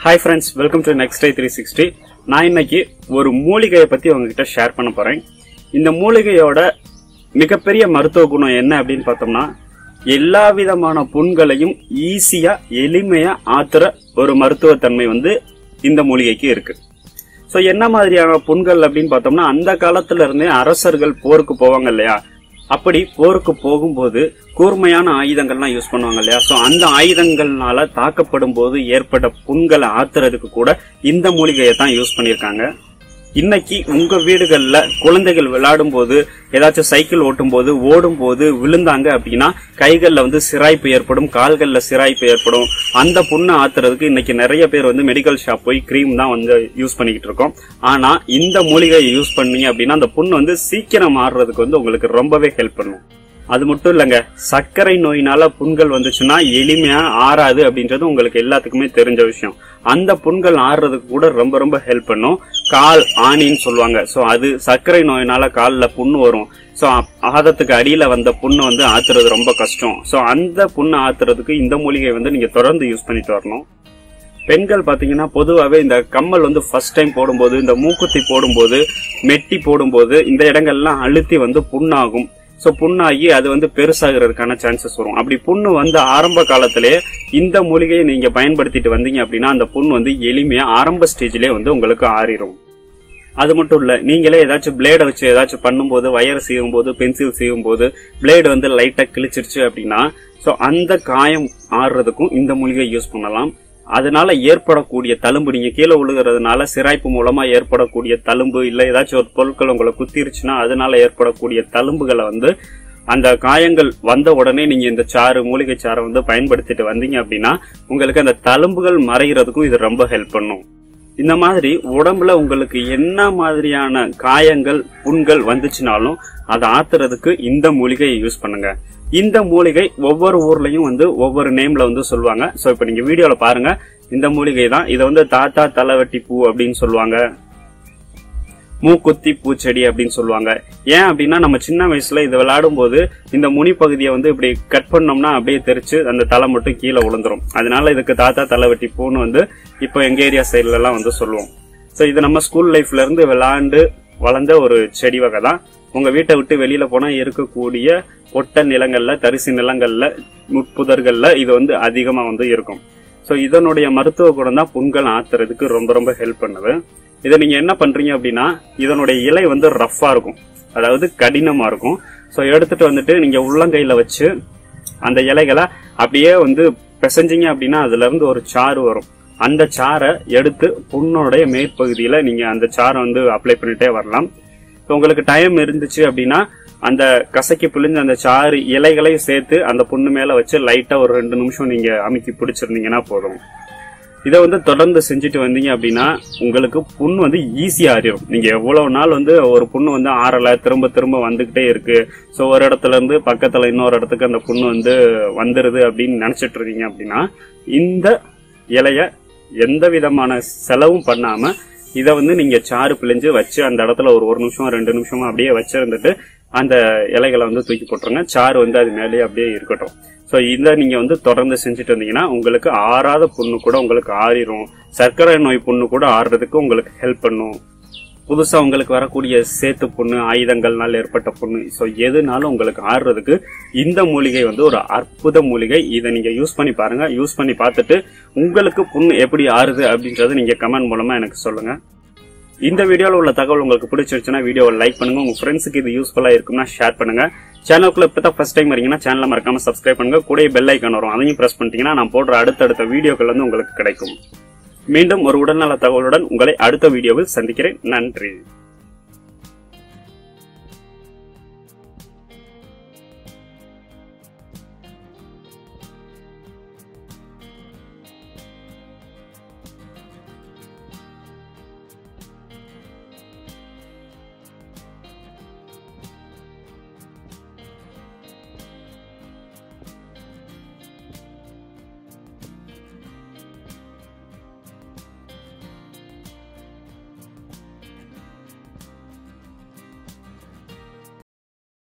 hi friends welcome to next day three sixty நான் இன்னைக்கு ஒரு மூலிகையை பத்தி உங்ககிட்ட ஷேர் பண்ண போறேன் இந்த மூலிகையோட மிகப்பெரிய மருத்துவ குணம் என்ன அப்படின்னு பார்த்தோம்னா எல்லா விதமான புண்களையும் ஈஸியா எளிமையா ஆத்துற ஒரு மருத்துவத்தன்மை வந்து இந்த மூலிகைக்கு இருக்கு சோ என்ன மாதிரியான புண்கள் அப்படின்னு பார்த்தோம்னா அந்த காலத்துல இருந்தே அரசர்கள் போருக்கு போவாங்க இல்லையா அப்படி போருக்கு போகும்போது கூர்மையான ஆயுதங்கள்லாம் யூஸ் பண்ணுவாங்க இல்லையா சோ அந்த ஆயுதங்கள்னால தாக்கப்படும் போது ஏற்பட்ட புண்களை ஆத்துறதுக்கு கூட இந்த மூலிகையை தான் யூஸ் பண்ணிருக்காங்க இன்னைக்கு உங்க வீடுகள்ல குழந்தைகள் விளையாடும் போது ஏதாச்சும் சைக்கிள் ஓட்டும் போது ஓடும் போது விழுந்தாங்க அப்படின்னா கைகள்ல வந்து சிராய்ப்பு ஏற்படும் கால்கள்ல சிராய்ப்பு ஏற்படும் அந்த புண்ணை ஆத்துறதுக்கு இன்னைக்கு நிறைய பேர் வந்து மெடிக்கல் ஷாப் போய் கிரீம் தான் வந்து யூஸ் பண்ணிக்கிட்டு இருக்கோம் ஆனா இந்த மூலிகையை யூஸ் பண்ணீங்க அப்படின்னா அந்த புண்ணு வந்து சீக்கிரம் ஆறுறதுக்கு வந்து உங்களுக்கு ரொம்பவே ஹெல்ப் பண்ணும் அது மட்டும் இல்லங்க சர்க்கரை நோயினால புண்கள் வந்துச்சுன்னா எளிமையா ஆறாது அப்படின்றது உங்களுக்கு எல்லாத்துக்குமே தெரிஞ்ச விஷயம் அந்த புண்கள் ஆறுறதுக்கு கூட ரொம்ப ரொம்ப ஹெல்ப் பண்ணும் கால் ஆணின்னு சொல்லுவாங்க சோ அது சர்க்கரை நோயினால கால்ல புண்ணு வரும் சோ ஆதத்துக்கு அடியில வந்த புண்ணு வந்து ஆத்துறது ரொம்ப கஷ்டம் சோ அந்த புண்ணு ஆத்துறதுக்கு இந்த மூலிகை வந்து நீங்க தொடர்ந்து யூஸ் பண்ணிட்டு வரணும் பெண்கள் பாத்தீங்கன்னா பொதுவாகவே இந்த கம்மல் வந்து ஃபர்ஸ்ட் டைம் போடும்போது இந்த மூக்குத்தி போடும்போது மெட்டி போடும்போது இந்த இடங்கள்லாம் அழுத்தி வந்து புண்ணாகும் சோ புண்ணாகி அது வந்து பெருசாகிறதுக்கான சான்சஸ் வரும் அப்படி புண்ணு வந்து ஆரம்ப காலத்திலே இந்த மூலிகையை நீங்க பயன்படுத்திட்டு வந்தீங்க அப்படின்னா அந்த புண் வந்து எளிமையா ஆரம்ப ஸ்டேஜ்லயே வந்து உங்களுக்கு ஆறிடும் அது மட்டும் இல்ல நீங்களே ஏதாச்சும் பிளேட வச்சு ஏதாச்சும் பண்ணும்போது வயர் செய்யும் போது பென்சில் செய்யும் போது பிளேடு வந்து லைட்டா கிழிச்சிருச்சு அப்படின்னா சோ அந்த காயம் ஆறுறதுக்கும் இந்த மூலிகை யூஸ் பண்ணலாம் அதனால ஏற்படக்கூடிய தழும்பு நீங்க கீழே விழுகிறதுனால சிராய்ப்பு மூலமா ஏற்படக்கூடிய தழும்பு இல்ல ஏதாச்சும் ஒரு பொருட்கள் உங்களை குத்திருச்சுன்னா அதனால ஏற்படக்கூடிய தழும்புகளை வந்து அந்த காயங்கள் வந்த உடனே நீங்க இந்த சாறு மூலிகை சாறை வந்து பயன்படுத்திட்டு வந்தீங்க அப்படின்னா உங்களுக்கு அந்த தழும்புகள் மறைகிறதுக்கும் இது ரொம்ப ஹெல்ப் பண்ணும் இந்த மாதிரி உடம்புல உங்களுக்கு என்ன மாதிரியான காயங்கள் புண்கள் வந்துச்சுனாலும் அதை ஆத்துறதுக்கு இந்த மூலிகையை யூஸ் பண்ணுங்க இந்த மூலிகை ஒவ்வொரு ஊர்லயும் வந்து ஒவ்வொரு நேம்ல வந்து சொல்லுவாங்க சோ இப்ப நீங்க வீடியோல பாருங்க இந்த மூலிகை தான் இதை வந்து தாத்தா தலைவட்டி பூ அப்படின்னு சொல்லுவாங்க மூக்குத்தி பூச்செடி அப்படின்னு சொல்லுவாங்க ஏன் அப்படின்னா நம்ம சின்ன வயசுல இது விளையாடும் போது இந்த முனி பகுதியை வந்து இப்படி கட் பண்ணோம்னா அப்படியே தெரிச்சு அந்த தலை மட்டும் கீழே விழுந்துரும் அதனால இதுக்கு தாத்தா தலைவட்டி பூன்னு வந்து இப்போ எங்க ஏரியா சைட்ல எல்லாம் வந்து சொல்லுவோம் சோ இது நம்ம ஸ்கூல் லைஃப்ல இருந்து விளையாண்டு வளர்ந்த ஒரு செடி வகை தான் உங்க வீட்டை விட்டு வெளியில போனா இருக்கக்கூடிய ஒட்ட நிலங்கள்ல தரிசு நிலங்கள்ல முட்புதர்கள்ல இது வந்து அதிகமா வந்து இருக்கும் சோ இதனுடைய மருத்துவ குணம் தான் புண்கள் ஆத்துறதுக்கு ரொம்ப ரொம்ப ஹெல்ப் பண்ணுது இதை நீங்க என்ன பண்றீங்க அப்படின்னா இதனுடைய இலை வந்து ரஃப்பா இருக்கும் அதாவது கடினமா இருக்கும் சோ எடுத்துட்டு வந்துட்டு நீங்க உள்ளங்கையில வச்சு அந்த இலைகளை அப்படியே வந்து பிசைஞ்சீங்க அப்படின்னா அதுல இருந்து ஒரு சாறு வரும் அந்த சாறை எடுத்து புண்ணோடைய மேற்பகுதியில நீங்க அந்த சாறை வந்து அப்ளை பண்ணிட்டே வரலாம் இப்போ உங்களுக்கு டைம் இருந்துச்சு அப்படின்னா அந்த கசக்கி புளிஞ்ச அந்த சாறு இலைகளையும் சேர்த்து அந்த புண்ணு மேல வச்சு லைட்டா ஒரு ரெண்டு நிமிஷம் நீங்க அமுக்கி பிடிச்சிருந்தீங்கன்னா போதும் இதை வந்து தொடர்ந்து செஞ்சுட்டு வந்தீங்க அப்படின்னா உங்களுக்கு புண் வந்து ஈஸியா ஆறிடும் நீங்க எவ்வளவு நாள் வந்து ஒரு புண்ணு வந்து ஆறல திரும்ப திரும்ப வந்துகிட்டே இருக்கு ஸோ ஒரு இடத்துல இருந்து பக்கத்துல இன்னொரு இடத்துக்கு அந்த புண்ணு வந்து வந்துருது அப்படின்னு நினைச்சிட்டு இருக்கீங்க அப்படின்னா இந்த இலைய எந்த விதமான செலவும் பண்ணாம இதை வந்து நீங்க சாறு பிழிஞ்சு வச்சு அந்த இடத்துல ஒரு ஒரு நிமிஷம் ரெண்டு நிமிஷமா அப்படியே வச்சிருந்துட்டு அந்த இலைகளை வந்து தூக்கி போட்டுருங்க சாறு வந்து அது மேலேயே அப்படியே இருக்கட்டும் ஸோ இதை நீங்க வந்து தொடர்ந்து செஞ்சுட்டு வந்தீங்கன்னா உங்களுக்கு ஆறாத புண்ணு கூட உங்களுக்கு ஆறிடும் சர்க்கரை நோய் புண்ணு கூட ஆறுறதுக்கு உங்களுக்கு ஹெல்ப் பண்ணும் புதுசா உங்களுக்கு வரக்கூடிய சேத்து புண்ணு ஆயுதங்கள்னால ஏற்பட்ட புண்ணு ஸோ எதுனாலும் உங்களுக்கு ஆறுறதுக்கு இந்த மூலிகை வந்து ஒரு அற்புத மூலிகை இதை நீங்க யூஸ் பண்ணி பாருங்க யூஸ் பண்ணி பார்த்துட்டு உங்களுக்கு புண்ணு எப்படி ஆறுது அப்படின்றத நீங்க கமெண்ட் மூலமா எனக்கு சொல்லுங்க இந்த வீடியோல உள்ள தகவல் உங்களுக்கு பிடிச்சிருச்சுன்னா வீடியோவை லைக் பண்ணுங்க உங்க ஃப்ரெண்ட்ஸுக்கு இது யூஸ்ஃபுல்லா இருக்கும்னா ஷேர் பண்ணுங்க சேனலுக்குள்ள இப்போ தான் ஃபர்ஸ்ட் டைம் வரீங்கன்னா சேனலை மறக்காம சப்ஸ்கிரைப் பண்ணுங்க கூட பெல் ஐக்கான் வரும் அதையும் பிரஸ் பண்ணிட்டீங்கன்னா நான் போடுற அடுத்தடுத்த வீடியோக்கள் வந்து உங்களுக்கு கிடைக்கும் மீண்டும் ஒரு உடல்நல தகவலுடன் உங்களை அடுத்த வீடியோவில் சந்திக்கிறேன் நன்றி